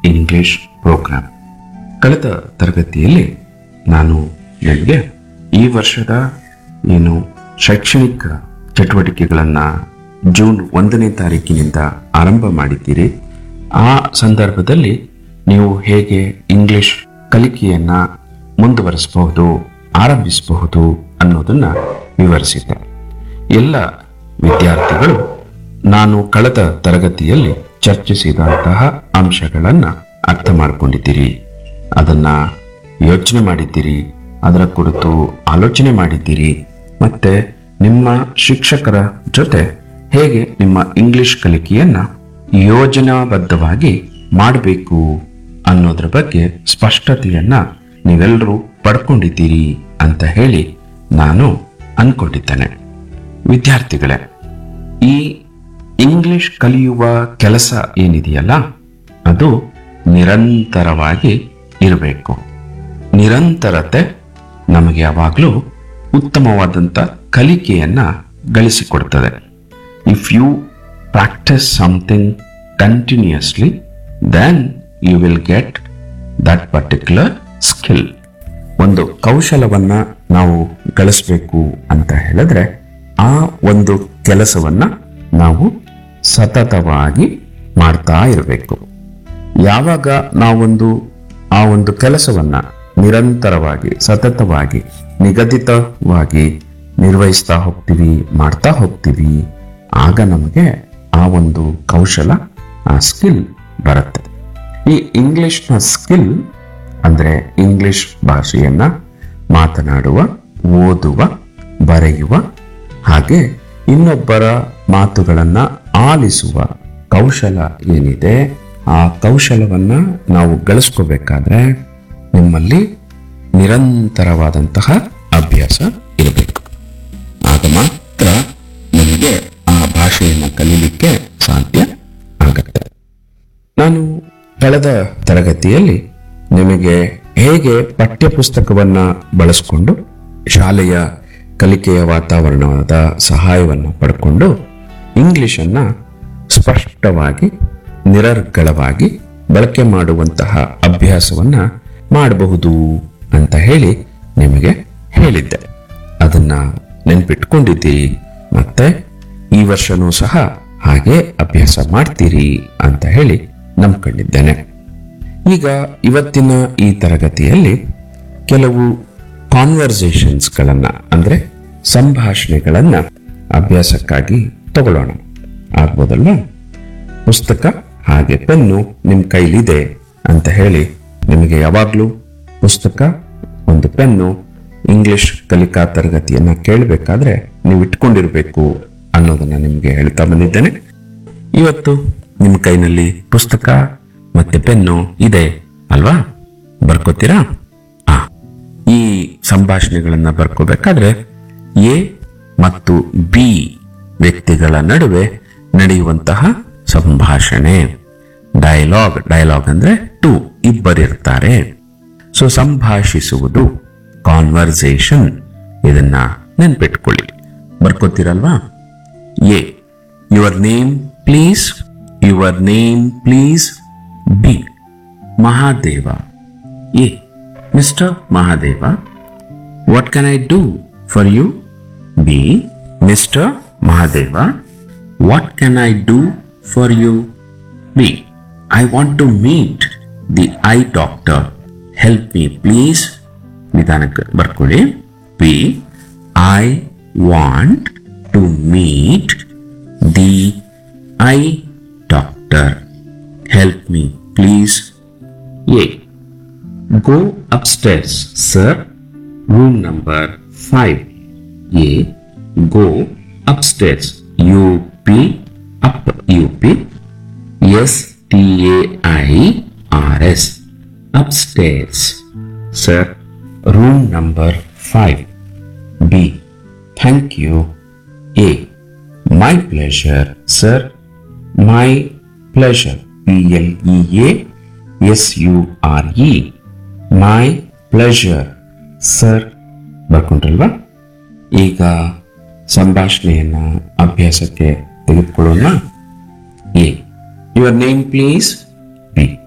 English program ಕಳೆದ ತರಗತಿಯಲ್ಲಿ ನಾನು ನಿಮಗೆ ಈ ವರ್ಷದ ಏನು ಶೈಕ್ಷಣಿಕ ಚಟುವಟಿಕೆಗಳನ್ನು ಜೂನ್ ಒಂದನೇ ತಾರೀಕಿನಿಂದ ಆರಂಭ ಮಾಡಿದ್ದೀರಿ ಆ ಸಂದರ್ಭದಲ್ಲಿ ನೀವು ಹೇಗೆ ಇಂಗ್ಲಿಷ್ ಕಲಿಕೆಯನ್ನ ಮುಂದುವರಿಸಬಹುದು ಆರಂಭಿಸಬಹುದು ಅನ್ನೋದನ್ನ ವಿವರಿಸಿದ್ದೆ ಎಲ್ಲ ವಿದ್ಯಾರ್ಥಿಗಳು ನಾನು ಕಳೆದ ತರಗತಿಯಲ್ಲಿ ಚರ್ಚಿಸಿದಂತಹ ಅಂಶಗಳನ್ನ ಅರ್ಥ ಮಾಡಿಕೊಂಡಿದ್ದೀರಿ ಅದನ್ನ ಯೋಚನೆ ಮಾಡಿದ್ದೀರಿ ಅದರ ಕುರಿತು ಆಲೋಚನೆ ಮಾಡಿದ್ದೀರಿ ಮತ್ತೆ ನಿಮ್ಮ ಶಿಕ್ಷಕರ ಜೊತೆ ಹೇಗೆ ನಿಮ್ಮ ಇಂಗ್ಲಿಷ್ ಕಲಿಕೆಯನ್ನ ಯೋಜನಾಬದ್ಧವಾಗಿ ಮಾಡಬೇಕು ಅನ್ನೋದ್ರ ಬಗ್ಗೆ ಸ್ಪಷ್ಟತೆಯನ್ನ ನೀವೆಲ್ಲರೂ ಪಡ್ಕೊಂಡಿದ್ದೀರಿ ಅಂತ ಹೇಳಿ ನಾನು ಅನ್ಕೊಂಡಿದ್ದೇನೆ ವಿದ್ಯಾರ್ಥಿಗಳೇ ಈ ಇಂಗ್ಲಿಷ್ ಕಲಿಯುವ ಕೆಲಸ ಏನಿದೆಯಲ್ಲ ಅದು ನಿರಂತರವಾಗಿ ಇರಬೇಕು ನಿರಂತರತೆ ನಮಗೆ ಯಾವಾಗಲೂ ಉತ್ತಮವಾದಂಥ ಕಲಿಕೆಯನ್ನ ಗಳಿಸಿಕೊಡ್ತದೆ if you practise something continuously then you will get that particular skill ಒಂದು ಕೌಶಲವನ್ನ ನಾವು ಗಳಿಸ್ಬೇಕು ಅಂತ ಹೇಳಿದ್ರೆ ಆ ಒಂದು ಕೆಲಸವನ್ನ ನಾವು ಸತತವಾಗಿ ಮಾಡ್ತಾ ಇರಬೇಕು ಯಾವಾಗ ನಾವೊಂದು ಆ ಒಂದು ಕೆಲಸವನ್ನ ನಿರಂತರವಾಗಿ ಸತತವಾಗಿ ನಿಗದಿತವಾಗಿ ನಿರ್ವಹಿಸ್ತಾ ಹೋಗ್ತೀವಿ ಮಾಡ್ತಾ ಹೋಗ್ತೀವಿ ಆಗ ನಮಗೆ ಆ ಒಂದು ಕೌಶಲ ಆ ಸ್ಕಿಲ್ ಬರುತ್ತೆ ಈ ಇಂಗ್ಲಿಷ್ನ ಸ್ಕಿಲ್ ಅಂದ್ರೆ ಇಂಗ್ಲಿಷ್ ಭಾಷೆಯನ್ನ ಮಾತನಾಡುವ ಓದುವ ಬರೆಯುವ ಹಾಗೆ ಇನ್ನೊಬ್ಬರ ಮಾತುಗಳನ್ನ ಆಲಿಸುವ ಕೌಶಲ ಏನಿದೆ ಆ ಕೌಶಲವನ್ನ ನಾವು ಗಳಿಸ್ಕೋಬೇಕಾದ್ರೆ ನಿಮ್ಮಲ್ಲಿ ನಿರಂತರವಾದಂತಹ ಅಭ್ಯಾಸ ಇರಬೇಕು ಆಗ ಮಾತ್ರ ನಮಗೆ ಆ ಭಾಷೆಯನ್ನು ಕಲೀಲಿಕ್ಕೆ ಸಾಧ್ಯ ಆಗತ್ತೆ ನಾನು ಕಳೆದ ತರಗತಿಯಲ್ಲಿ ನಿಮಗೆ ಹೇಗೆ ಪಠ್ಯಪುಸ್ತಕವನ್ನ ಬಳಸಿಕೊಂಡು ಶಾಲೆಯ ಕಲಿಕೆಯ ವಾತಾವರಣದ ಸಹಾಯವನ್ನ ಪಡ್ಕೊಂಡು ಇಂಗ್ಲಿಷನ್ನ ಸ್ಪಷ್ಟವಾಗಿ ನಿರರ್ಗಳವಾಗಿ ಬಳಕೆ ಮಾಡುವಂತಹ ಅಭ್ಯಾಸವನ್ನ ಮಾಡಬಹುದು ಅಂತ ಹೇಳಿ ನಿಮಗೆ ಹೇಳಿದ್ದೆ ಅದನ್ನ ನೆನ್ಪಿಟ್ಕೊಂಡಿದ್ದೀರಿ ಮತ್ತೆ ಈ ವರ್ಷನೂ ಸಹ ಹಾಗೆ ಅಭ್ಯಾಸ ಮಾಡ್ತೀರಿ ಅಂತ ಹೇಳಿ ನಂಬ್ಕೊಂಡಿದ್ದೇನೆ ಈಗ ಇವತ್ತಿನ ಈ ತರಗತಿಯಲ್ಲಿ ಕೆಲವು ಕಾನ್ವರ್ಸೇಷನ್ಸ್ಗಳನ್ನ ಅಂದ್ರೆ ಸಂಭಾಷಣೆಗಳನ್ನ ಅಭ್ಯಾಸಕ್ಕಾಗಿ ತಗೊಳ್ಳೋಣ ಆಗ್ಬೋದಲ್ವಾ ಪುಸ್ತಕ ಹಾಗೆ ಪೆನ್ನು ನಿಮ್ಮ ಕೈಲಿದೆ ಅಂತ ಹೇಳಿ ನಿಮಗೆ ಯಾವಾಗಲೂ ಪುಸ್ತಕ ಒಂದು ಪೆನ್ನು ಇಂಗ್ಲಿಷ್ ಕಲಿಕಾ ತರಗತಿಯನ್ನ ಕೇಳಬೇಕಾದ್ರೆ ನೀವು ಇಟ್ಕೊಂಡಿರ್ಬೇಕು ಅನ್ನೋದನ್ನ ನಿಮಗೆ ಹೇಳ್ತಾ ಬಂದಿದ್ದೇನೆ ಇವತ್ತು ನಿಮ್ಮ ಕೈನಲ್ಲಿ ಪುಸ್ತಕ ಮತ್ತೆ ಪೆನ್ನು ಇದೆ ಅಲ್ವಾ ಬರ್ಕೋತೀರಾ ಆ ಈ ಸಂಭಾಷಣೆಗಳನ್ನ ಬರ್ಕೋಬೇಕಾದ್ರೆ ಎ ಮತ್ತು ಬಿ ವ್ಯಕ್ತಿಗಳ ನಡುವೆ ನಡೆಯುವಂತಹ ಸಂಭಾಷಣೆ ಡೈಲಾಗ್ ಡೈಲಾಗ್ ಅಂದ್ರೆ ಟು ಇಬ್ಬರಿರ್ತಾರೆ ಸೊ ಸಂಭಾಷಿಸುವುದು ಕಾನ್ವರ್ಸೇಷನ್ ಇದನ್ನ ನೆನ್ಪಿಟ್ಕೊಳ್ಳಿ ಬರ್ಕೋತೀರಲ್ವಾ A your name please your name please B Mahadeva A mister Mahadeva what can I do for you B mister Mahadeva what can I do for you B I want to meet the eye doctor help me please ನಿಧಾನಕ್ಕೆ ಬರ್ಕೊಳ್ಳಿ B I want to meet the eye doctor help me please A Go upstairs, sir. Room number 5. A. Go upstairs. U P up U P S T A I R S. Upstairs. Sir. Room number 5. B. Thank you. A. My pleasure, sir. My pleasure. P L E A S U R E. My pleasure sir ಬರ್ಕೊಂಡ್ರಲ್ವಾ ಈಗ ಸಂಭಾಷಣೆಯನ್ನ ಅಭ್ಯಾಸಕ್ಕೆ ತೆಗೆದುಕೊಳ್ಳೋಣ A your name please B